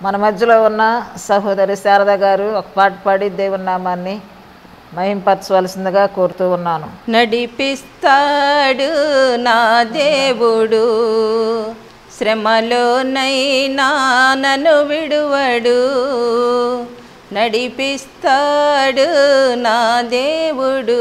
మన మధ్యలో ఉన్న సహోదరి శారద గారు ఒక పాట పాడి దేవుని నామాన్ని మహింపరచవలసిందిగా కోరుతూ ఉన్నాను నడిపిస్తాడు నా దేవుడు శ్రమలోనైనా నన్ను విడువడు నడిపిస్తాడు నా దేవుడు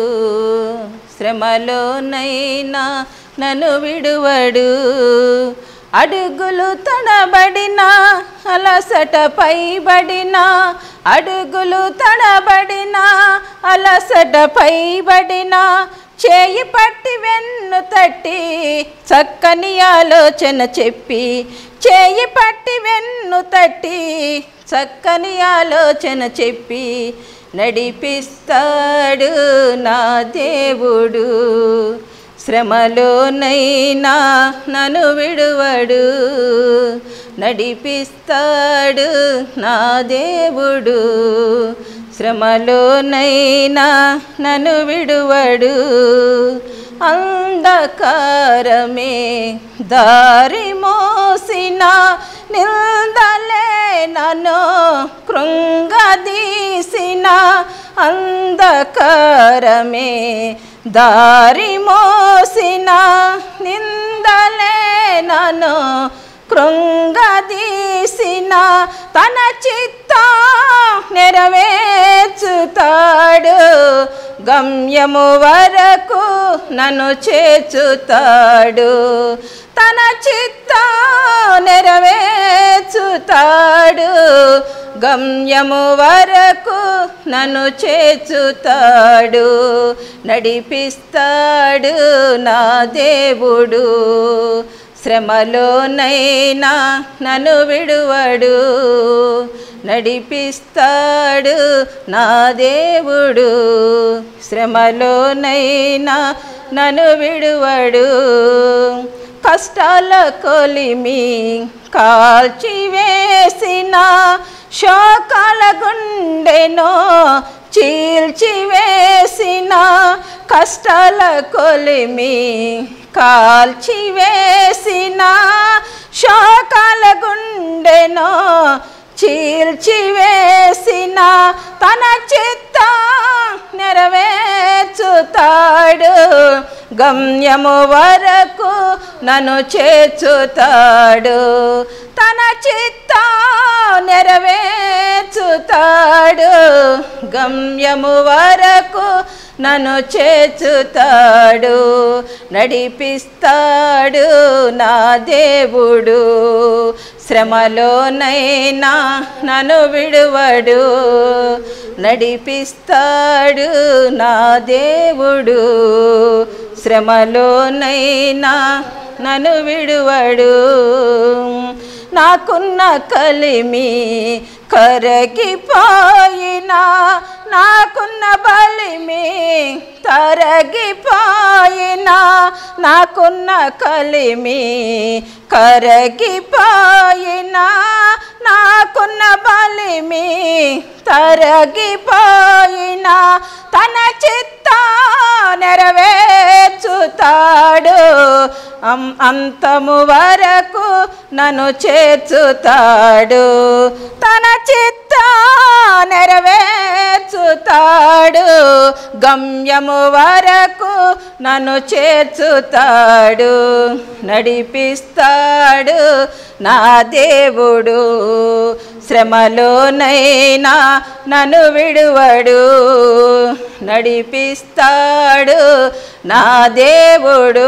శ్రమలోనైనా నన్ను విడువడు అడుగులు తడబడిన అలసట పైబడిన అడుగులు తడబడిన అలసట పైబడిన చేయి పట్టి వెన్ను తట్టి చక్కని ఆలోచన చెప్పి చేయి పట్టి వెన్ను తట్టి చక్కని ఆలోచన చెప్పి నడిపిస్తాడు నా దేవుడు శ్రమలోనైనా నన్ను విడువడు నడిపిస్తాడు నా దేవుడు శ్రమలోనైనా నన్ను విడువడు అంధకారమే దారి మోసిన నిందలే నన్ను కృంగదీసిన అంధకారమే దారి మోసిన నిందలే నన్ను కృంగదీసిన తన చిత్తం నెరవేర్చుతాడు గమ్యము వరకు నన్ను చేర్చుతాడు తన చిత్తం నెరవేర్చుతాడు గమ్యము వరకు నన్ను చేర్చుతాడు నడిపిస్తాడు నా దేవుడు శ్రమలోనైనా నన్ను విడువడు నడిపిస్తాడు నా దేవుడు శ్రమలోనైనా నన్ను విడువడు కష్టాల కొలిమి కాల్చివేసిన శోకాల గుండెనో చీల్చివేసిన కష్టాల కొలిమి కాల్చివేసిన శోకాల గుండెనో చీల్చివేసిన తన చిత్త నెరవేర్చుతాడు గమ్యము వరకు నన్ను చేర్చుతాడు తన చిత్త నెరవేర్చుతాడు గమ్యము వరకు నన్ను చేర్చుతాడు నడిపిస్తాడు నా దేవుడు శ్రమలోనైనా నన్ను విడువడు నడిపిస్తాడు నా దేవుడు శ్రమలోనైనా నన్ను విడువడు నాకున్న కలిమి కరగిపోయినా నాకున్న బలిమి తరగిపోయినా నాకున్న కలిమి కరగిపోయినా నాకున్న బలిమి తరగిపోయినా తన చిత్త నెరవేర్చుతాడు అం- అంతము వరకు నన్ను చేర్చుతాడు తన చిత్త నెరవేర్చుతాడు గమ్యము వరకు నన్ను చేర్చుతాడు నడిపిస్తాడు నా దేవుడు శ్రమలోనైనా నన్ను విడువడు నడిపిస్తాడు నా దేవుడు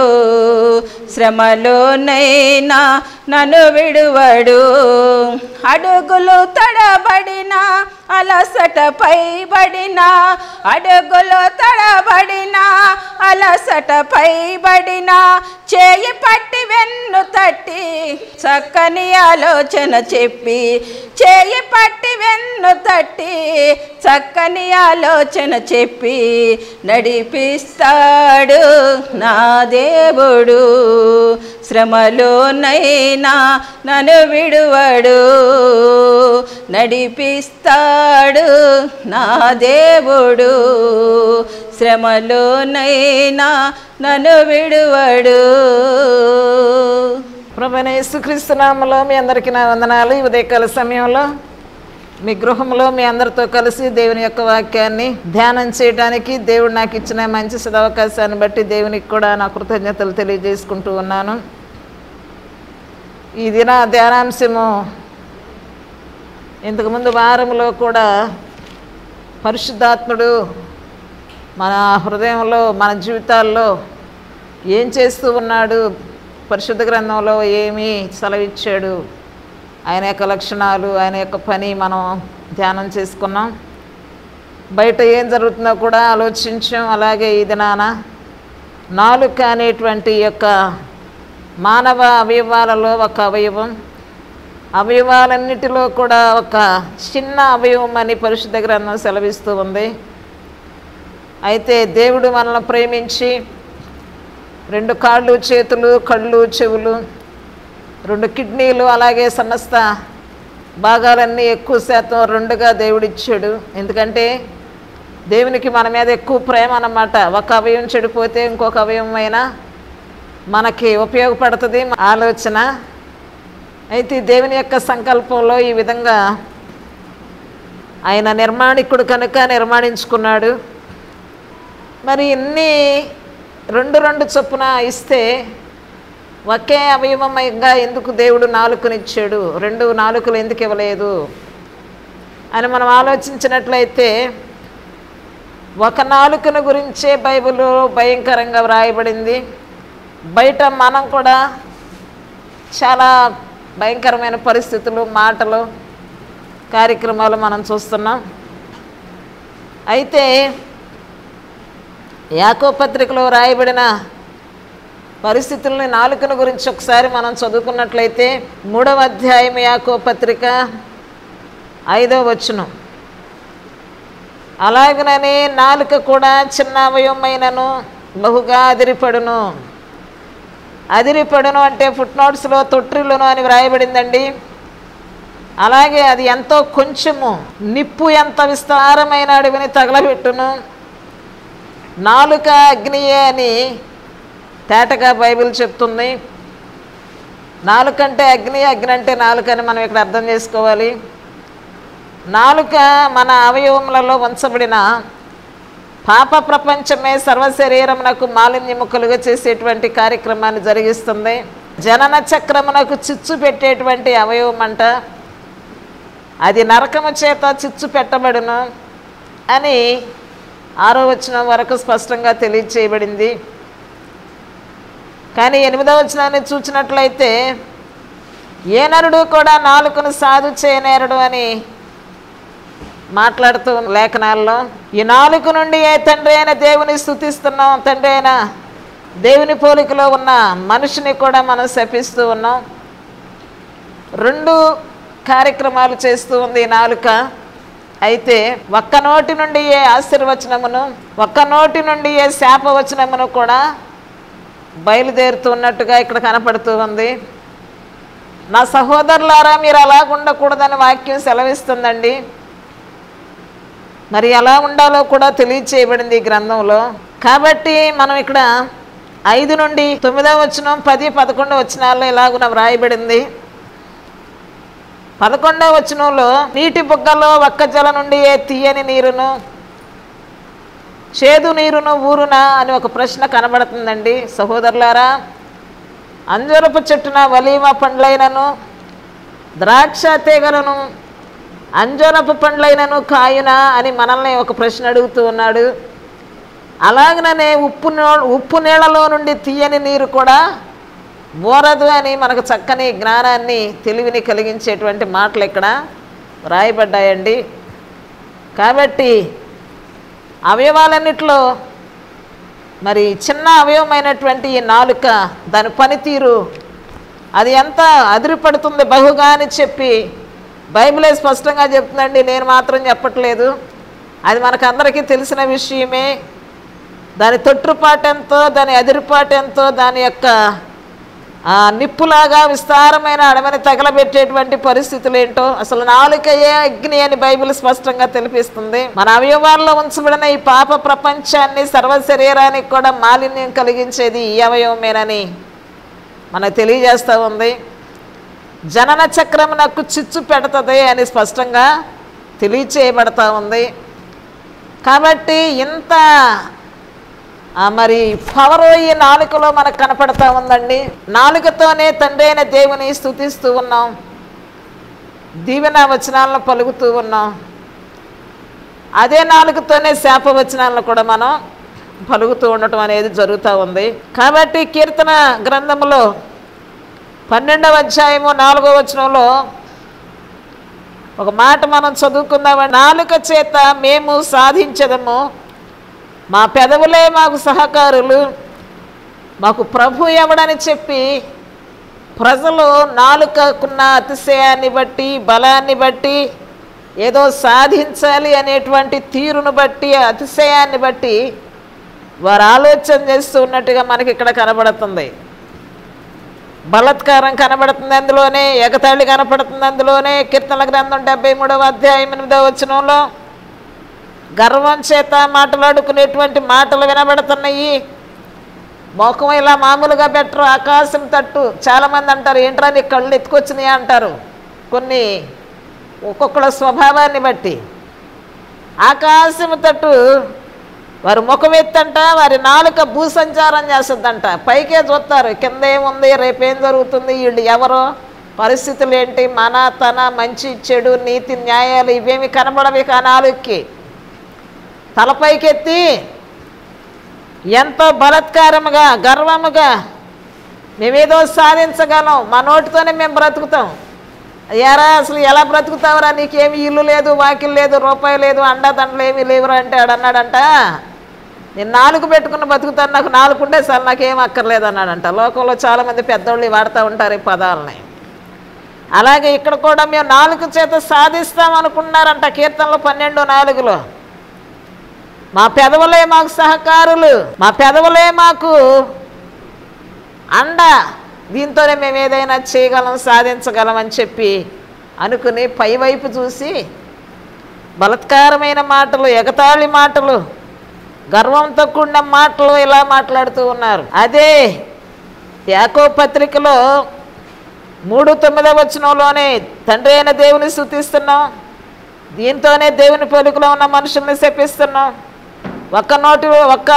శ్రమలోనైనా నన్ను విడువడు అడుగులు తడబడిన అలసట పైబడిన అడుగులు తడబడిన అలసట పైబడిన చేయి పట్టి వెన్ను తట్టి చక్కని ఆలోచన చెప్పి చేయి పట్టి వెన్ను తట్టి చక్కని ఆలోచన చెప్పి నడిపిస్తాడు నా దేవుడు శ్రమలోనైనా నన్ను విడువడు నడిపిస్తాడు నా దేవుడు శ్రమలోనైనా నన్ను విడువడు ప్రభైన యేసుక్రీస్తు నామములో మీ అందరికీ నా వందనాలు ఈ ఉదయకాల సమయంలో మీ గృహంలో మీ అందరితో కలిసి దేవుని యొక్క వాక్యాన్ని ధ్యానం చేయడానికి దేవుడు నాకు ఇచ్చిన మంచి సదవకాశాన్ని బట్టి దేవునికి కూడా నా కృతజ్ఞతలు తెలియజేసుకుంటూ ఉన్నాను ఈ దిన ధ్యానాంశము ఇంతకుముందు వారంలో కూడా పరిశుద్ధాత్ముడు మన హృదయంలో మన జీవితాల్లో ఏం చేస్తూ ఉన్నాడు పరిశుద్ధ గ్రంథంలో ఏమి సెలవిచ్చాడు ఆయన యొక్క లక్షణాలు ఆయన యొక్క పని మనం ధ్యానం చేసుకున్నాం బయట ఏం జరుగుతుందో కూడా ఆలోచించాం అలాగే ఈ దినాన నాలుక అనేటువంటి యొక్క మానవ అవయవాలలో ఒక అవయవం అవయవాలన్నిటిలో కూడా ఒక చిన్న అవయవం అని పరిశుద్ధ గ్రంథం సెలవిస్తూ ఉంది అయితే దేవుడు మనల్ని ప్రేమించి రెండు కాళ్ళు చేతులు కళ్ళు చెవులు రెండు కిడ్నీలు అలాగే సమస్త భాగాలన్నీ ఎక్కువ శాతం రెండుగా దేవుడిచ్చాడు ఎందుకంటే దేవునికి మన మీద ఎక్కువ ప్రేమ అన్నమాట ఒక అవయవం చెడిపోతే ఇంకొక అవయవం అయినా మనకి ఉపయోగపడుతుంది ఆలోచన అయితే దేవుని యొక్క సంకల్పంలో ఈ విధంగా ఆయన నిర్మాణికుడు కనుక నిర్మాణించుకున్నాడు మరి ఇన్ని రెండు రెండు చొప్పున ఇస్తే ఒకే అవయవంగా ఎందుకు దేవుడు నాలుకనిచ్చాడు రెండు నాలుకలు ఎందుకు ఇవ్వలేదు అని మనం ఆలోచించినట్లయితే ఒక నాలుకను గురించే బైబిల్ భయంకరంగా వ్రాయబడింది బయట మనం కూడా చాలా భయంకరమైన పరిస్థితులు మాటలు కార్యక్రమాలు మనం చూస్తున్నాం అయితే యాకో పత్రికలో రాయబడిన పరిస్థితుల్ని నాలుకను గురించి ఒకసారి మనం చదువుకున్నట్లయితే మూడవ అధ్యాయం యాకో పత్రిక ఐదవ వచనం అలాగననే నాలుక కూడా చిన్న అవయవమైనను బహుగా అదిరిపడును అదిరిపడును అంటే ఫుట్ నోట్స్లో తొట్టిల్లును అని వ్రాయబడిందండి అలాగే అది ఎంతో కొంచెము నిప్పు ఎంత విస్తారమైన అడవిని తగలబెట్టును నాలుక అగ్నియే అని తేటగా బైబిల్ చెప్తుంది నాలుక అంటే అగ్ని అగ్ని అంటే నాలుక అని మనం ఇక్కడ అర్థం చేసుకోవాలి నాలుక మన అవయవములలో ఉంచబడిన పాప ప్రపంచమే సర్వశరీరమునకు మాలిన్యము కలుగ చేసేటువంటి కార్యక్రమాన్ని జరిగిస్తుంది జనన చక్రమునకు చిచ్చు పెట్టేటువంటి అవయవం అంట అది నరకము చేత చిచ్చు పెట్టబడును అని ఆరో వచనం వరకు స్పష్టంగా తెలియచేయబడింది కానీ ఎనిమిదవ వచనాన్ని చూసినట్లయితే ఏ నరుడు కూడా నాలుకను సాధు చేయనేరడు అని మాట్లాడుతూ లేఖనాల్లో ఈ నాలుగు నుండి ఏ తండ్రి అయిన దేవుని స్థుతిస్తున్నాం తండ్రి అయిన దేవుని పోలికలో ఉన్న మనిషిని కూడా మనం శపిస్తూ ఉన్నాం రెండు కార్యక్రమాలు చేస్తూ ఉంది ఈ నాలుక అయితే ఒక్క నోటి నుండి ఏ ఆశీర్వచనమును ఒక్క నోటి నుండి ఏ శాపవచనమును కూడా బయలుదేరుతున్నట్టుగా ఇక్కడ కనపడుతూ ఉంది నా సహోదరులారా మీరు అలా ఉండకూడదని వాక్యం సెలవిస్తుందండి మరి ఎలా ఉండాలో కూడా తెలియచేయబడింది ఈ గ్రంథంలో కాబట్టి మనం ఇక్కడ ఐదు నుండి తొమ్మిదవ వచనం పది పదకొండవ వచనాల్లో ఇలాగున వ్రాయబడింది పదకొండవ వచనంలో నీటి బుగ్గలో ఒక్క జల నుండి ఏ తీయని నీరును చేదు నీరును ఊరునా అని ఒక ప్రశ్న కనబడుతుందండి సహోదరులారా అంజరపు చెట్టున వలీమ పండ్లైనను ద్రాక్ష తీగలను అంజనపు పండ్లైనను కాయునా అని మనల్ని ఒక ప్రశ్న అడుగుతూ ఉన్నాడు అలాగనే ఉప్పు నో- ఉప్పు నీళ్ళలో నుండి తీయని నీరు కూడా ఊరదు అని మనకు చక్కని జ్ఞానాన్ని తెలివిని కలిగించేటువంటి మాటలు ఇక్కడ రాయబడ్డాయండి కాబట్టి అవయవాలన్నిటిలో మరి చిన్న అవయవమైనటువంటి ఈ నాలుక దాని పనితీరు అది ఎంత అదిరిపడుతుంది బహుగా అని చెప్పి బైబిలే స్పష్టంగా చెప్తుందండి నేను మాత్రం చెప్పట్లేదు అది మనకు అందరికీ తెలిసిన విషయమే దాని తొట్టుపాటు ఎంతో దాని అదిరిపాటు ఎంతో దాని యొక్క ఆ నిప్పులాగా విస్తారమైన అడవిని తగలబెట్టేటువంటి పరిస్థితులు ఏంటో అసలు నాలుకయే అగ్ని అని బైబిల్ స్పష్టంగా తెలిపిస్తుంది మన అవయవాల్లో ఉంచబడిన ఈ పాప ప్రపంచాన్ని సర్వ శరీరానికి కూడా మాలిన్యం కలిగించేది ఈ అవయవమేనని మనకు తెలియజేస్తూ ఉంది జనన చక్రం నాకు చిచ్చు పెడుతుంది అని స్పష్టంగా తెలియచేయబడతా ఉంది కాబట్టి ఇంత ఆ, మరి పవర్ ఈ నాలుకలో మనకు కనపడతా ఉందండి నాలుకతోనే తండ్రి అయిన దేవుని స్థుతిస్తూ ఉన్నాం దీవెన వచనాలను పలుకుతూ ఉన్నాం అదే నాలుగుతోనే శాప వచనాలను కూడా మనం పలుకుతూ ఉండటం అనేది జరుగుతూ ఉంది కాబట్టి కీర్తన గ్రంథంలో పన్నెండవ అధ్యాయము నాలుగో వచనంలో ఒక మాట మనం చదువుకుందాం నాలుక చేత మేము సాధించదము మా పెదవులే మాకు సహకారులు మాకు ప్రభు ఎవడని చెప్పి ప్రజలు నాలుకకున్న అతిశయాన్ని బట్టి బలాన్ని బట్టి ఏదో సాధించాలి అనేటువంటి తీరును బట్టి అతిశయాన్ని బట్టి వారు ఆలోచన చేస్తూ ఉన్నట్టుగా మనకి ఇక్కడ కనబడుతుంది బలత్కారం కనబడుతుంది అందులోనే ఎగతాళి కనపడుతుంది అందులోనే కీర్తనల గ్రంథం డెబ్బై మూడవ అధ్యాయం ఎనిమిదవ వచనంలో గర్వం చేత మాట్లాడుకునేటువంటి మాటలు వినబడుతున్నాయి మోకం ఇలా మామూలుగా బెటరు ఆకాశం తట్టు చాలామంది అంటారు ఏంట్రా నీ కళ్ళు ఎత్తుకొచ్చినాయి అంటారు కొన్ని ఒక్కొక్కళ్ళ స్వభావాన్ని బట్టి ఆకాశం తట్టు వారి ముఖం ఎత్తంట వారి నాలుక భూసంచారం చేస్తుందంట పైకే చూస్తారు కింద ఏముంది రేపేం జరుగుతుంది వీళ్ళు ఎవరో పరిస్థితులు ఏంటి మన తన మంచి చెడు నీతి న్యాయాలు ఇవేమి కనబడవి ఆ నాలుగుకి తలపైకెత్తి ఎంతో బలత్కారముగా గర్వముగా మేమేదో సాధించగలం మా నోటితోనే మేము బ్రతుకుతాం ఎరా అసలు ఎలా బ్రతుకుతావురా నీకేమి ఇల్లు లేదు వాకిల్ లేదు రూపాయి లేదు అండదండలు ఏమీ లేవురా అంటే ఆడన్నాడంట నేను నాలుగు పెట్టుకుని బతుకుతాను నాకు నాలుగు ఉండే సార్ నాకేం అక్కర్లేదు అన్నాడంట లోకంలో చాలామంది పెద్దోళ్ళు వాడుతూ ఉంటారు ఈ పదాలని అలాగే ఇక్కడ కూడా మేము నాలుగు చేత సాధిస్తాం అనుకున్నారంట కీర్తనలో పన్నెండు నాలుగులో మా పెదవులే మాకు సహకారులు మా పెదవులే మాకు అండ దీంతోనే మేము ఏదైనా చేయగలం సాధించగలం అని చెప్పి అనుకుని పైవైపు చూసి బలత్కారమైన మాటలు ఎగతాళి మాటలు గర్వంతో కూడిన మాటలు ఇలా మాట్లాడుతూ ఉన్నారు అదే యాకో పత్రికలో మూడు తొమ్మిదవ వచనంలోనే తండ్రి అయిన దేవుని స్థుతిస్తున్నాం దీంతోనే దేవుని పలుకులో ఉన్న మనుషుల్ని శపిస్తున్నాం ఒక్క నోటి ఒక్క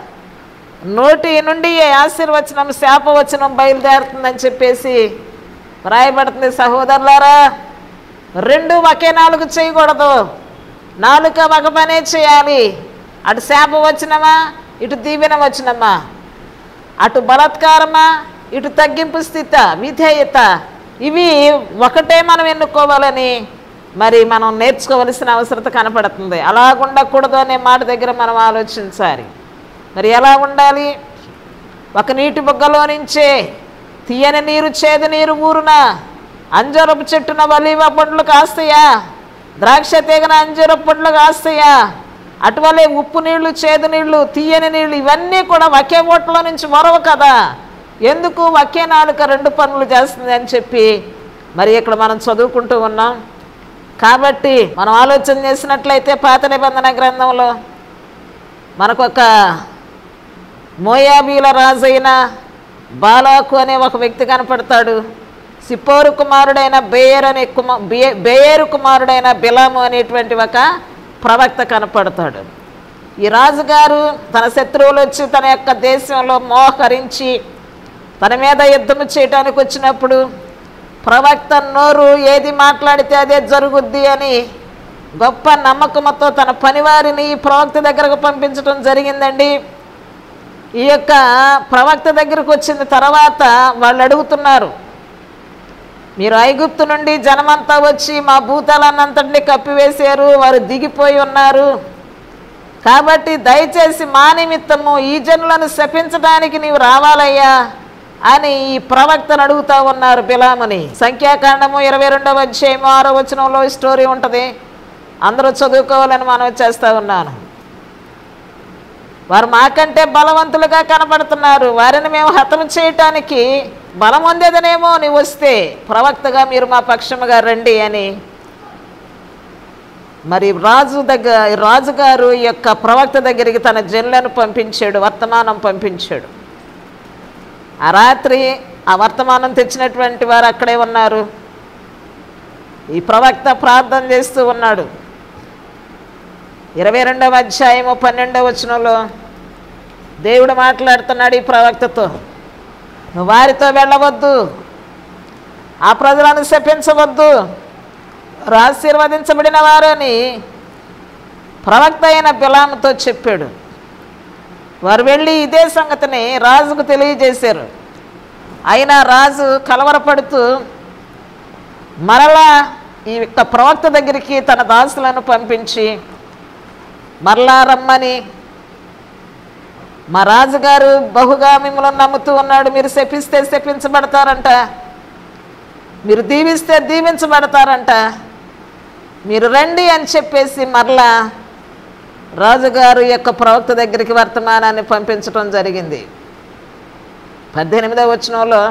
నోటి నుండి ఏ ఆశీర్వచనం శాపవచనం బయలుదేరుతుందని చెప్పేసి వ్రాయబడుతుంది సహోదరులారా రెండు ఒకే నాలుగు చేయకూడదు నాలుక ఒక పనే చేయాలి అటు శాప వచ్చినమా ఇటు దీవెన వచ్చినమా అటు బలాత్కారమా ఇటు తగ్గింపు స్థిత విధేయత ఇవి ఒకటే మనం ఎన్నుకోవాలని మరి మనం నేర్చుకోవలసిన అవసరత కనపడుతుంది అలా ఉండకూడదు అనే మాట దగ్గర మనం ఆలోచించాలి మరి ఎలా ఉండాలి ఒక నీటి బుగ్గలో నుంచే తీయని నీరు చేదు నీరు ఊరున అంజరపు చెట్టున వలివ పండ్లు కాస్తాయా ద్రాక్ష తీగన అంజరపు పండ్లు కాస్తాయా అటువలే ఉప్పు నీళ్లు చేదు నీళ్లు తీయని నీళ్లు ఇవన్నీ కూడా ఒకే ఓట్లో నుంచి మరవ కదా ఎందుకు ఒకే నాలుక రెండు పనులు చేస్తుంది అని చెప్పి మరి ఇక్కడ మనం చదువుకుంటూ ఉన్నాం కాబట్టి మనం ఆలోచన చేసినట్లయితే పాత నిబంధన గ్రంథంలో మనకొక మోయాబీల రాజైన బాలాకు అనే ఒక వ్యక్తి కనపడతాడు సిప్పోరు కుమారుడైన బేయర్ అనే కుమ బే- బేయేరు కుమారుడైన బిలాము అనేటువంటి ఒక ప్రవక్త కనపడతాడు ఈ రాజుగారు తన శత్రువులు వచ్చి తన యొక్క దేశంలో మోహరించి తన మీద యుద్ధము చేయడానికి వచ్చినప్పుడు ప్రవక్త నోరు ఏది మాట్లాడితే అదే జరుగుద్ది అని గొప్ప నమ్మకంతో తన పనివారిని ఈ ప్రవక్త దగ్గరకు పంపించడం జరిగిందండి ఈ యొక్క ప్రవక్త దగ్గరకు వచ్చిన తర్వాత వాళ్ళు అడుగుతున్నారు మీరు ఐగుప్తు నుండి జనమంతా వచ్చి మా భూతాలన్నంతటినీ కప్పివేశారు వారు దిగిపోయి ఉన్నారు కాబట్టి దయచేసి మా నిమిత్తము ఈ జనులను శపించడానికి నీవు రావాలయ్యా అని ఈ ప్రవక్తను అడుగుతా ఉన్నారు బిలాముని సంఖ్యాకాండము ఇరవై రెండవ అధ్యాయము ఆరో వచనంలో ఈ స్టోరీ ఉంటుంది అందరూ చదువుకోవాలని మనం చేస్తూ ఉన్నాను వారు మాకంటే బలవంతులుగా కనబడుతున్నారు వారిని మేము హతము చేయటానికి బలం పొందేదనేమో నీవు వస్తే ప్రవక్తగా మీరు మా పక్షముగా రండి అని మరి రాజు దగ్గర రాజుగారు ఈ యొక్క ప్రవక్త దగ్గరికి తన జనులను పంపించాడు వర్తమానం పంపించాడు ఆ రాత్రి ఆ వర్తమానం తెచ్చినటువంటి వారు అక్కడే ఉన్నారు ఈ ప్రవక్త ప్రార్థన చేస్తూ ఉన్నాడు ఇరవై రెండవ అధ్యాయము పన్నెండవ వచనంలో దేవుడు మాట్లాడుతున్నాడు ఈ ప్రవక్తతో నువ్వు వారితో వెళ్ళవద్దు ఆ ప్రజలను శపించవద్దు వారు ఆశీర్వదించబడిన వారని ప్రవక్త అయిన బిలాముతో చెప్పాడు వారు వెళ్ళి ఇదే సంగతిని రాజుకు తెలియజేశారు అయినా రాజు కలవరపడుతూ మరలా ఈ యొక్క ప్రవక్త దగ్గరికి తన దాసులను పంపించి మరలా రమ్మని మా రాజుగారు బహుగా మిమ్మల్ని నమ్ముతూ ఉన్నాడు మీరు శపిస్తే శపించబడతారంట మీరు దీవిస్తే దీవించబడతారంట మీరు రండి అని చెప్పేసి మరలా రాజుగారు యొక్క ప్రవక్త దగ్గరికి వర్తమానాన్ని పంపించడం జరిగింది పద్దెనిమిదవ వచనంలో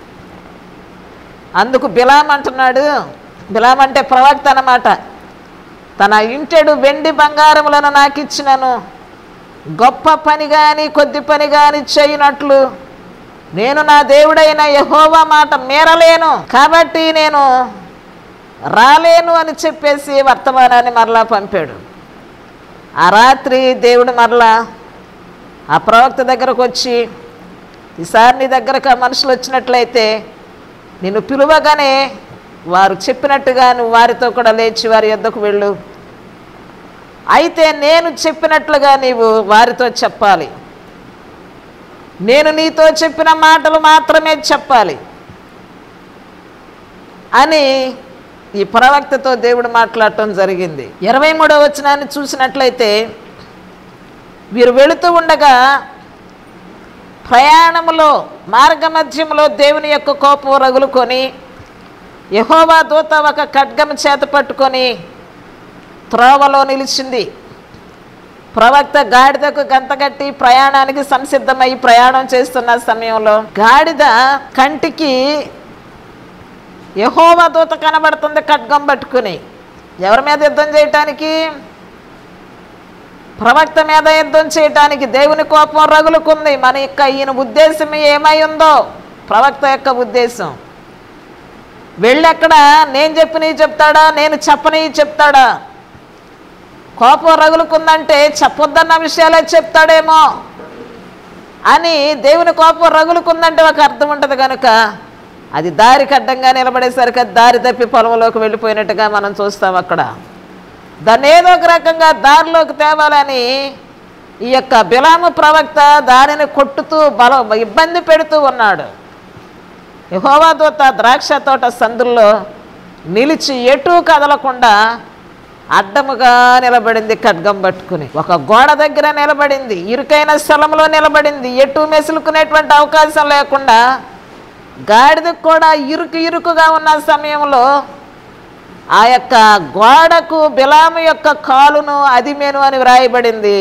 అందుకు బిలాం అంటున్నాడు బిలాం అంటే ప్రవక్త అన్నమాట తన ఇంటెడు వెండి బంగారములను నాకు ఇచ్చినను గొప్ప పని కానీ కొద్ది పని కానీ చేయనట్లు నేను నా దేవుడైన యహోవా మాట మేరలేను కాబట్టి నేను రాలేను అని చెప్పేసి వర్తమానాన్ని మరలా పంపాడు ఆ రాత్రి దేవుడు మరలా ఆ ప్రవక్త దగ్గరకు వచ్చి ఈసారి నీ దగ్గరకు ఆ మనుషులు వచ్చినట్లయితే నిన్ను పిలువగానే వారు చెప్పినట్టుగా నువ్వు వారితో కూడా లేచి వారి యొద్దకు వెళ్ళు అయితే నేను చెప్పినట్లుగా నీవు వారితో చెప్పాలి నేను నీతో చెప్పిన మాటలు మాత్రమే చెప్పాలి అని ఈ ప్రవక్తతో దేవుడు మాట్లాడటం జరిగింది ఇరవై మూడవ వచనాన్ని చూసినట్లయితే వీరు వెళుతూ ఉండగా ప్రయాణములో మార్గమధ్యంలో దేవుని యొక్క కోపం రగులుకొని యహోవా దూత ఒక ఖడ్గము చేత పట్టుకొని త్రోవలో నిలిచింది ప్రవక్త గాడిదకు గంతగట్టి ప్రయాణానికి సంసిద్ధమై ప్రయాణం చేస్తున్న సమయంలో గాడిద కంటికి యహోవా దూత కనబడుతుంది ఖడ్గం పట్టుకుని ఎవరి మీద యుద్ధం చేయటానికి ప్రవక్త మీద యుద్ధం చేయటానికి దేవుని కోపం రగులుకుంది మన యొక్క ఈయన ఉద్దేశం ఏమై ఉందో ప్రవక్త యొక్క ఉద్దేశం వెళ్ళెక్కడ నేను చెప్పినవి చెప్తాడా నేను చెప్పనివి చెప్తాడా కోపం రగులుకుందంటే చెప్పొద్దన్న విషయాలే చెప్తాడేమో అని దేవుని కోపం రగులుకుందంటే ఒక అర్థం ఉంటుంది కనుక అది దారికి అడ్డంగా నిలబడేసరికి అది దారి తప్పి పొలంలోకి వెళ్ళిపోయినట్టుగా మనం చూస్తాం అక్కడ దాన్ని ఏదో ఒక రకంగా దారిలోకి తేవాలని ఈ యొక్క బిలాము ప్రవక్త దానిని కొట్టుతూ బల ఇబ్బంది పెడుతూ ఉన్నాడు యహోవా దూత ద్రాక్ష తోట సందుల్లో నిలిచి ఎటూ కదలకుండా అడ్డముగా నిలబడింది ఖడ్గం పట్టుకుని ఒక గోడ దగ్గర నిలబడింది ఇరుకైన స్థలంలో నిలబడింది ఎటు మెసులుకునేటువంటి అవకాశం లేకుండా గాడిదకు కూడా ఇరుకు ఇరుకుగా ఉన్న సమయంలో ఆ యొక్క గోడకు బిలాము యొక్క కాలును అదిమేను అని వ్రాయబడింది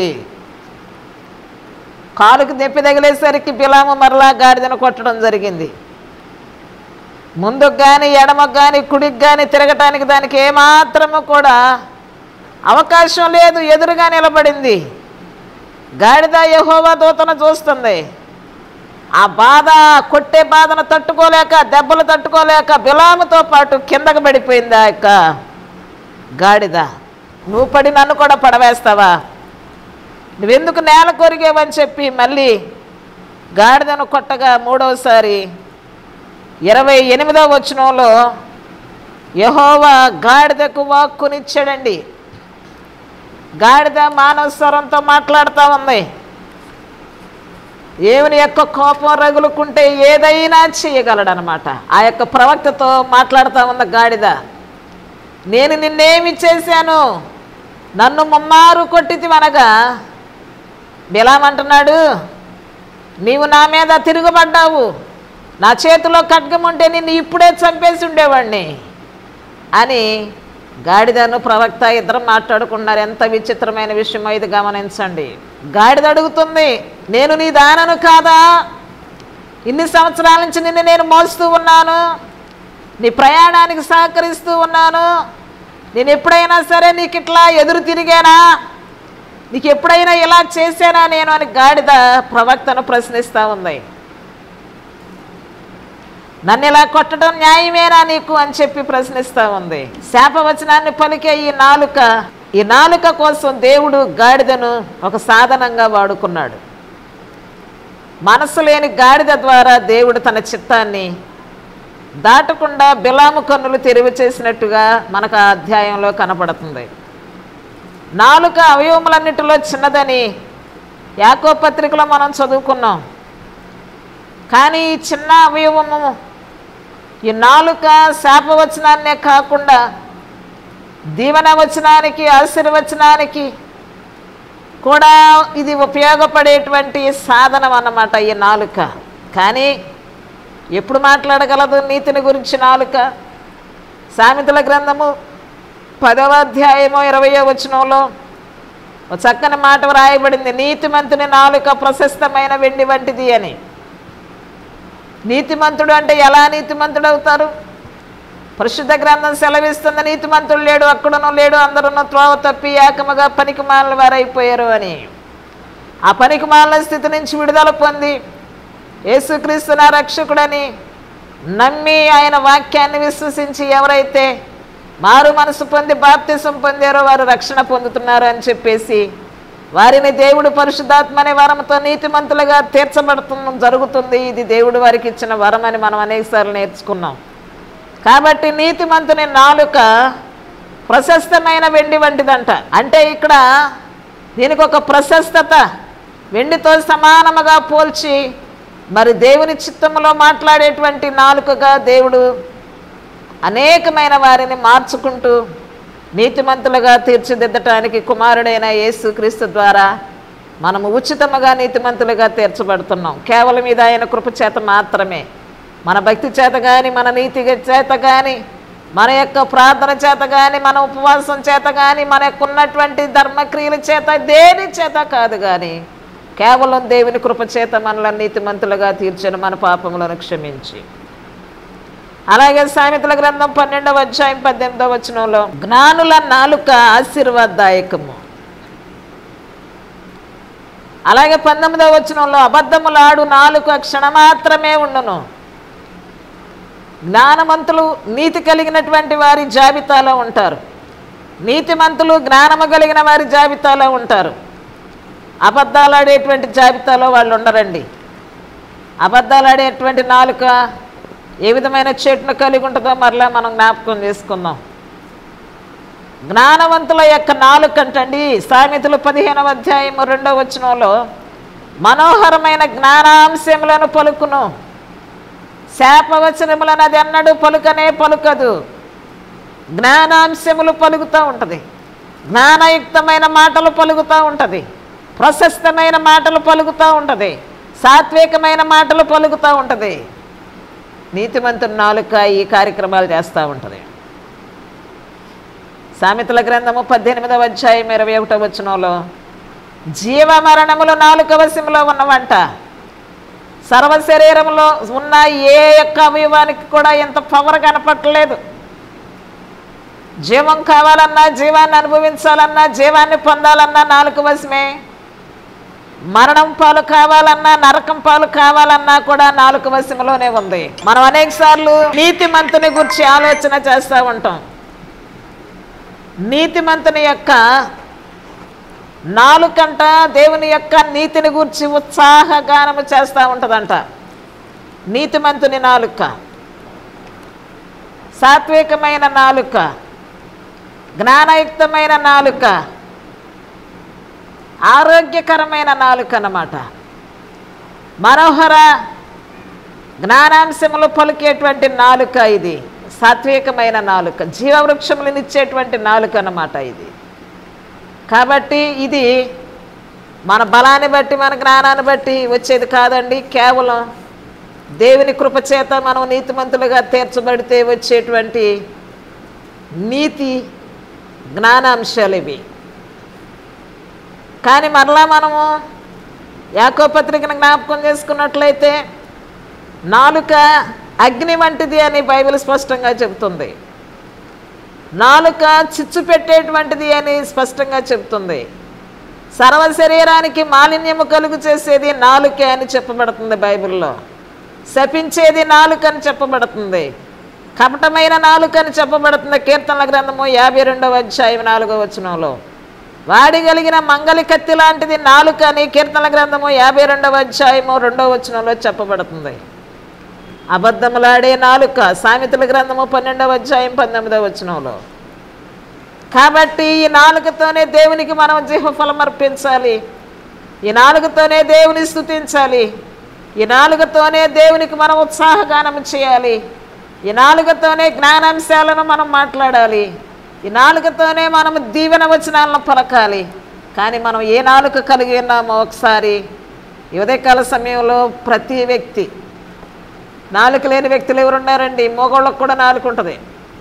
కాలుకు దెప్పి తగిలేసరికి బిలాము మరలా గాడిదను కొట్టడం జరిగింది ముందుకు కానీ ఎడమకు కానీ కుడికి కానీ తిరగటానికి దానికి ఏమాత్రము కూడా అవకాశం లేదు ఎదురుగా నిలబడింది గాడిద యహోవా దూతను చూస్తుంది ఆ బాధ కొట్టే బాధను తట్టుకోలేక దెబ్బలు తట్టుకోలేక బిలాముతో పాటు కిందకు పడిపోయింది ఆ యొక్క గాడిద నువ్వు పడి నన్ను కూడా పడవేస్తావా నువ్వెందుకు నేల కొరిగేవని చెప్పి మళ్ళీ గాడిదను కొట్టగా మూడవసారి ఇరవై ఎనిమిదవ వచనంలో యహోవా గాడిదకు వాక్కునిచ్చాడండి గాడిద మానవ స్వరంతో మాట్లాడుతూ ఉంది దేవుని యొక్క కోపం రగులుకుంటే ఏదైనా చేయగలడనమాట ఆ యొక్క ప్రవక్తతో మాట్లాడుతూ ఉంది గాడిద నేను నిన్నేమి చేశాను నన్ను ముమ్మారు కొట్టితివనగా బిలామంటున్నాడు నీవు నా మీద తిరుగుబడ్డావు నా చేతిలో ఖడ్గం ఉంటే నిన్ను ఇప్పుడే చంపేసి ఉండేవాడిని అని గాడిదను ప్రవక్త ఇద్దరు మాట్లాడుకున్నారు ఎంత విచిత్రమైన విషయమో ఇది గమనించండి గాడిద అడుగుతుంది నేను నీ దానను కాదా ఇన్ని సంవత్సరాల నుంచి నిన్ను నేను మోస్తూ ఉన్నాను నీ ప్రయాణానికి సహకరిస్తూ ఉన్నాను నేను ఎప్పుడైనా సరే నీకు ఇట్లా ఎదురు తిరిగానా నీకు ఎప్పుడైనా ఇలా చేశానా నేను అని గాడిద ప్రవక్తను ప్రశ్నిస్తూ ఉంది నన్ను ఇలా కొట్టడం న్యాయమేనా నీకు అని చెప్పి ప్రశ్నిస్తూ ఉంది శాపవచనాన్ని పలికే ఈ నాలుక ఈ నాలుక కోసం దేవుడు గాడిదను ఒక సాధనంగా వాడుకున్నాడు మనసు లేని గాడిద ద్వారా దేవుడు తన చిత్తాన్ని దాటకుండా బిలాము కన్నులు తెరివి చేసినట్టుగా మనకు ఆ అధ్యాయంలో కనపడుతుంది నాలుక అవయవములన్నిటిలో చిన్నదని యాకో పత్రికలో మనం చదువుకున్నాం కానీ ఈ చిన్న అవయవము ఈ నాలుక శాపవచనాన్నే కాకుండా దీవెన వచనానికి ఆశీర్వచనానికి కూడా ఇది ఉపయోగపడేటువంటి సాధనం అన్నమాట ఈ నాలుక కానీ ఎప్పుడు మాట్లాడగలదు నీతిని గురించి నాలుక సామెతల గ్రంథము పదవ అధ్యాయము ఇరవయో వచనంలో ఒక చక్కని మాట వ్రాయబడింది నీతిమంతుని నాలుక ప్రశస్తమైన వెండి వంటిది అని నీతిమంతుడు అంటే ఎలా నీతిమంతుడు అవుతారు పరిశుద్ధ గ్రంథం సెలవిస్తుంది నీతిమంతుడు లేడు అక్కడను లేడు అందరూ త్రోవ తప్పి ఏకముగా పనికి మాలిన వారైపోయారు అని ఆ పనికి మాలిన స్థితి నుంచి విడుదల పొంది యేసుక్రీస్తు నా రక్షకుడని నమ్మి ఆయన వాక్యాన్ని విశ్వసించి ఎవరైతే మారు మనసు పొంది బాప్తిసం పొందారో వారు రక్షణ పొందుతున్నారు అని చెప్పేసి వారిని దేవుడు పరిశుద్ధాత్మ అనే వరంతో నీతిమంతులుగా తీర్చబడుతున్న జరుగుతుంది ఇది దేవుడు వారికి ఇచ్చిన వరం అని మనం అనేకసార్లు నేర్చుకున్నాం కాబట్టి నీతిమంతుని నాలుక ప్రశస్తమైన వెండి వంటిదంట అంటే ఇక్కడ దీనికి ఒక ప్రశస్తత వెండితో సమానముగా పోల్చి మరి దేవుని చిత్తంలో మాట్లాడేటువంటి నాలుకగా దేవుడు అనేకమైన వారిని మార్చుకుంటూ నీతిమంతులుగా తీర్చిదిద్దటానికి కుమారుడైన యేసుక్రీస్తు ద్వారా మనము ఉచితముగా నీతిమంతులుగా తీర్చబడుతున్నాం కేవలం ఇది ఆయన కృప చేత మాత్రమే మన భక్తి చేత కానీ మన నీతి చేత కానీ మన యొక్క ప్రార్థన చేత కానీ మన ఉపవాసం చేత కానీ మన యొక్క ఉన్నటువంటి ధర్మక్రియల చేత దేని చేత కాదు కానీ కేవలం దేవుని కృప చేత మనల్ని నీతిమంతులుగా తీర్చిన మన పాపములను క్షమించి అలాగే సామెతల గ్రంథం పన్నెండవ అధ్యాయం పద్దెనిమిదవ వచనంలో జ్ఞానుల నాలుక ఆశీర్వాదదాయకము అలాగే పంతొమ్మిదవ వచనంలో అబద్ధములాడు నాలుక క్షణమాత్రమే ఉండును జ్ఞానవంతులు నీతి కలిగినటువంటి వారి జాబితాలో ఉంటారు నీతిమంతులు జ్ఞానము కలిగిన వారి జాబితాలో ఉంటారు అబద్ధాలు ఆడేటువంటి జాబితాలో వాళ్ళు ఉండరండి అబద్ధాలు ఆడేటువంటి నాలుక ఏ విధమైన చెట్టును కలిగి ఉంటుందో మరలా మనం జ్ఞాపకం చేసుకుందాం జ్ఞానవంతుల యొక్క నాలుక అంటండి సామెతలు పదిహేనవ అధ్యాయము రెండవ వచనంలో మనోహరమైన జ్ఞానాంశములను పలుకును శాపవచనములను అది అన్నడు పలుకనే పలుకదు జ్ఞానాంశములు పలుకుతూ ఉంటుంది జ్ఞానయుక్తమైన మాటలు పలుకుతూ ఉంటుంది ప్రశస్తమైన మాటలు పలుకుతూ ఉంటుంది సాత్వికమైన మాటలు పలుకుతూ ఉంటుంది నీతిమంతుని నాలుక ఈ కార్యక్రమాలు చేస్తూ ఉంటుంది సామెతల గ్రంథము పద్దెనిమిదవ అధ్యాయం ఇరవై ఒకటో వచనంలో జీవ మరణములు నాలుక వశంలో ఉన్నవంట సర్వ శరీరంలో ఉన్న ఏ యొక్క అవయవానికి కూడా ఎంత పవర్ కనపట్టలేదు జీవం కావాలన్నా జీవాన్ని అనుభవించాలన్నా జీవాన్ని పొందాలన్నా నాలుగు వశమే మరణం పాలు కావాలన్నా నరకం పాలు కావాలన్నా కూడా నాలుగు వశంలోనే ఉంది మనం అనేక సార్లు నీతిమంతుని గురించి ఆలోచన చేస్తూ ఉంటాం నీతిమంతుని యొక్క నాలుకంట దేవుని యొక్క నీతిని గురించి ఉత్సాహగానము చేస్తూ ఉంటుందంట నీతిమంతుని నాలుక సాత్వికమైన నాలుక జ్ఞానయుక్తమైన నాలుక ఆరోగ్యకరమైన నాలుక అన్నమాట మనోహర జ్ఞానాంశములు పలికేటువంటి నాలుక ఇది సాత్వికమైన నాలుక జీవవృక్షములనిచ్చేటువంటి నాలుక అన్నమాట ఇది కాబట్టి ఇది మన బలాన్ని బట్టి మన జ్ఞానాన్ని బట్టి వచ్చేది కాదండి కేవలం దేవుని కృపచేత మనం నీతిమంతులుగా తీర్చబడితే వచ్చేటువంటి నీతి జ్ఞానాంశాలు ఇవి కానీ మరలా మనము యాకో పత్రికను జ్ఞాపకం చేసుకున్నట్లయితే నాలుక అగ్ని వంటిది అని బైబిల్ స్పష్టంగా చెబుతుంది నాలుక చిచ్చు పెట్టేటువంటిది అని స్పష్టంగా చెబుతుంది సర్వ శరీరానికి మాలిన్యము కలుగు చేసేది నాలుకే అని చెప్పబడుతుంది బైబిల్లో శపించేది నాలుక అని చెప్పబడుతుంది కపటమైన నాలుక అని చెప్పబడుతుంది కీర్తనల గ్రంథము యాభై రెండవ అధ్యాయం నాలుగవ వచనంలో వాడి కలిగిన మంగళి కత్తి లాంటిది నాలుక అని కీర్తనల గ్రంథము యాభై రెండవ అధ్యాయము రెండవ వచనంలో చెప్పబడుతుంది అబద్ధములాడే నాలుక సామెతల గ్రంథము పన్నెండవ అధ్యాయం పంతొమ్మిదవ వచనంలో కాబట్టి ఈ నాలుకతోనే దేవునికి మనం జీవఫలం అర్పించాలి ఈ నాలుగుతోనే దేవుని స్థుతించాలి ఈ నాలుగుతోనే దేవునికి మనం ఉత్సాహగానం చేయాలి ఈ నాలుగుతోనే జ్ఞానాంశాలను మనం మాట్లాడాలి ఈ నాలుగుతోనే మనం దీవెన వచనాలను పలకాలి కానీ మనం ఏ నాలుక కలిగి ఉన్నామో ఒకసారి ఈ ఉదయకాల సమయంలో ప్రతి వ్యక్తి నాలుక లేని వ్యక్తులు ఎవరున్నారండి మగవాళ్ళకు కూడా నాలుక ఉంటుంది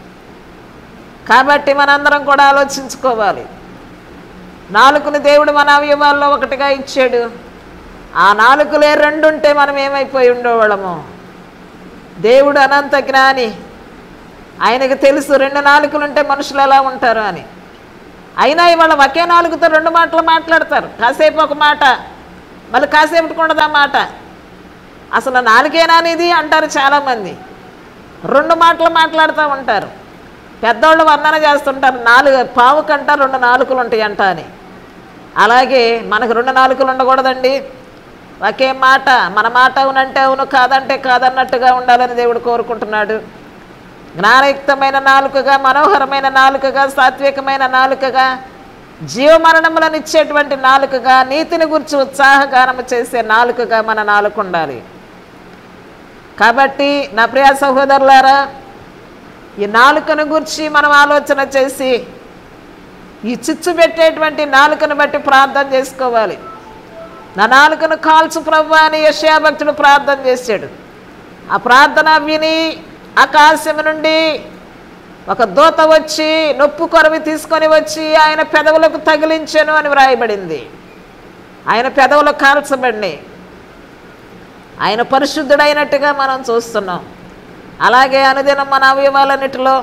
కాబట్టి మనందరం కూడా ఆలోచించుకోవాలి నాలుకను దేవుడు మన అవయవాల్లో ఒకటిగా ఇచ్చాడు ఆ నాలుకలే రెండు ఉంటే మనం ఏమైపోయి ఉండేవాళ్ళము దేవుడు అనంత జ్ఞాని ఆయనకు తెలుసు రెండు నాలుకలు ఉంటే మనుషులు ఎలా ఉంటారు అని అయినా ఇవాళ ఒకే నాలుగుతో రెండు మాటలు మాట్లాడతారు కాసేపు ఒక మాట మళ్ళీ కాసేపటికి ఉండదు ఆ మాట అసలు నాలుగేనా అనేది అంటారు చాలామంది రెండు మాటలు మాట్లాడుతూ ఉంటారు పెద్దోళ్ళు వర్ణన చేస్తుంటారు నాలుగు పావు కంట రెండు నాలుకలు ఉంటాయి అంట అని అలాగే మనకు రెండు నాలుకలు ఉండకూడదండి ఒకే మాట మన మాట అవునంటే అవును కాదంటే కాదన్నట్టుగా ఉండాలని దేవుడు కోరుకుంటున్నాడు జ్ఞానయుక్తమైన నాలుకగా మనోహరమైన నాలుకగా సాత్వికమైన నాలుకగా జీవమరణములను ఇచ్చేటువంటి నాలుకగా నీతిని గురించి ఉత్సాహగానము చేసే నాలుకగా మన నాలుక ఉండాలి కాబట్టి నా ప్రియ సహోదరులారా ఈ నాలుకను గురించి మనం ఆలోచన చేసి ఈ చిచ్చు పెట్టేటువంటి నాలుకను బట్టి ప్రార్థన చేసుకోవాలి నా నాలుకను కాల్చు ప్రభు అని యెషయా భక్తుడు ప్రార్థన చేశాడు ఆ ప్రార్థన విని ఆకాశం నుండి ఒక దూత వచ్చి నొప్పు కొరవి తీసుకొని వచ్చి ఆయన పెదవులకు తగిలించాను అని వ్రాయబడింది ఆయన పెదవులు కాల్చబడినాయి ఆయన పరిశుద్ధుడైనట్టుగా మనం చూస్తున్నాం అలాగే అనుదినం మన అవయవాలన్నిటిలో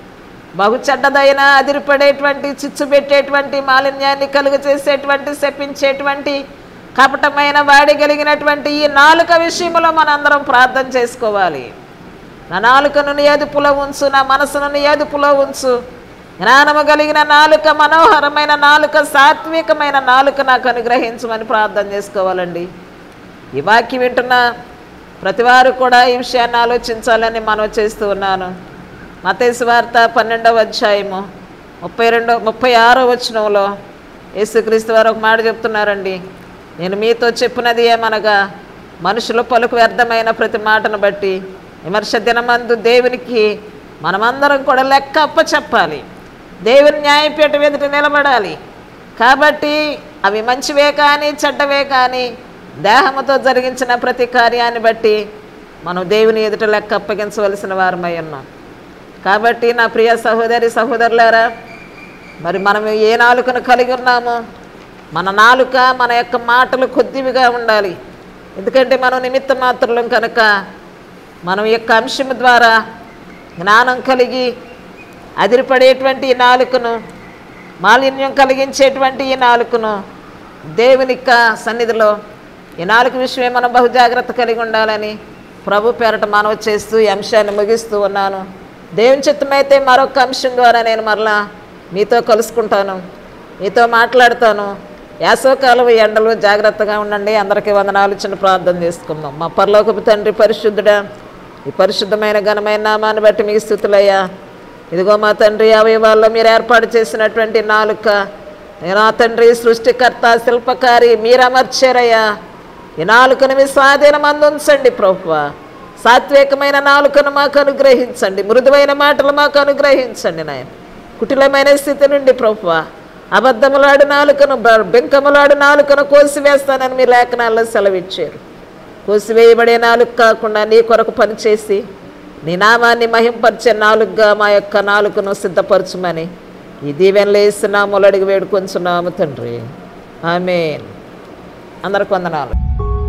బహు చెడ్డదైన అదిరిపడేటువంటి చిచ్చు పెట్టేటువంటి మాలిన్యాన్ని కలుగు చేసేటువంటి శపించేటువంటి కపటమైన వాడి కలిగినటువంటి ఈ నాలుక విషయంలో మనందరం ప్రార్థన చేసుకోవాలి నా నాలుకను నీ అదుపులో ఉంచు నా మనసును నీ అదుపులో ఉంచు జ్ఞానము కలిగిన నాలుక మనోహరమైన నాలుక సాత్వికమైన నాలుక నాకు అనుగ్రహించమని ప్రార్థన చేసుకోవాలండి ఈ వాక్యం వింటున్న ప్రతివారు కూడా ఈ విషయాన్ని ఆలోచించాలని మనం చేస్తూ ఉన్నాను మతేసు వార్త పన్నెండవ అధ్యాయము ముప్పై రెండో ముప్పై ఆరో వచనంలో యేసుక్రీస్తు వారు ఒక మాట చెప్తున్నారండి నేను మీతో చెప్పినది ఏమనగా మనుషుల పలుకు వ్యర్థమైన ప్రతి మాటను బట్టి విమర్శ దినమందు దేవునికి మనమందరం కూడా లెక్క అప్ప చెప్పాలి దేవుని న్యాయపీఠం ఎదుట నిలబడాలి కాబట్టి అవి మంచివే కానీ చెడ్డవే కానీ దేహముతో జరిగించిన ప్రతి కార్యాన్ని బట్టి మనం దేవుని ఎదుట లెక్క అప్పగించవలసిన వారమై ఉన్నాం కాబట్టి నా ప్రియ సహోదరి సహోదరులారా మరి మనం ఏ నాలుకను కలిగి ఉన్నామో మన నాలుక మన యొక్క మాటలు కొద్దివిగా ఉండాలి ఎందుకంటే మనం నిమిత్త మాత్రులం కనుక మనం ఈ యొక్క అంశం ద్వారా జ్ఞానం కలిగి అదిరిపడేటువంటి ఈ నాలుకను మాలిన్యం కలిగించేటువంటి ఈ నాలుకను దేవుని యొక్క సన్నిధిలో ఈ నాలుగు విషయమే మనం బహు జాగ్రత్త కలిగి ఉండాలని ప్రభు పేరట మనవి చేస్తూ ఈ అంశాన్ని ముగిస్తూ ఉన్నాను దేవుని చిత్తమైతే మరొక అంశం ద్వారా నేను మరలా మీతో కలుసుకుంటాను మీతో మాట్లాడతాను యాసవకాలం ఎండలు జాగ్రత్తగా ఉండండి అందరికీ వందనాలు చిన్న ప్రార్థన చేసుకుందాం మా పరలోకపు తండ్రి పరిశుద్ధుడా ఈ పరిశుద్ధమైన ఘనమైన నామాన్ని బట్టి మీకు స్థుతులయ్యా ఇదిగో మా తండ్రి అవయవాల్లో మీరు ఏర్పాటు చేసినటువంటి నాలుక నా తండ్రి సృష్టికర్త శిల్పకారి మీరు అమర్చారయ్యా ఈ నాలుకను మీ స్వాధీనం అందించండి ప్రభువ సాత్వికమైన నాలుకను మాకు అనుగ్రహించండి మృదువైన మాటలు మాకు అనుగ్రహించండి నాయన కుటిలమైన స్థితి నుండి ప్రభువ అబద్ధములాడు నాలుకను బ- బెంకములాడు నాలుకను కోసివేస్తానని మీ లేఖనాల్లో సెలవిచ్చారు కోసివేయబడే నాలుగు కాకుండా నీ కొరకు పనిచేసి నీ నామాన్ని మహింపరిచే నాలుగుగా మా యొక్క నాలుకను సిద్ధపరచుమని ఈ దీవెనలు వేస్తున్నాము అడిగి వేడుకొంచున్నాము తండ్రి ఆమె అందరికి వందనాలు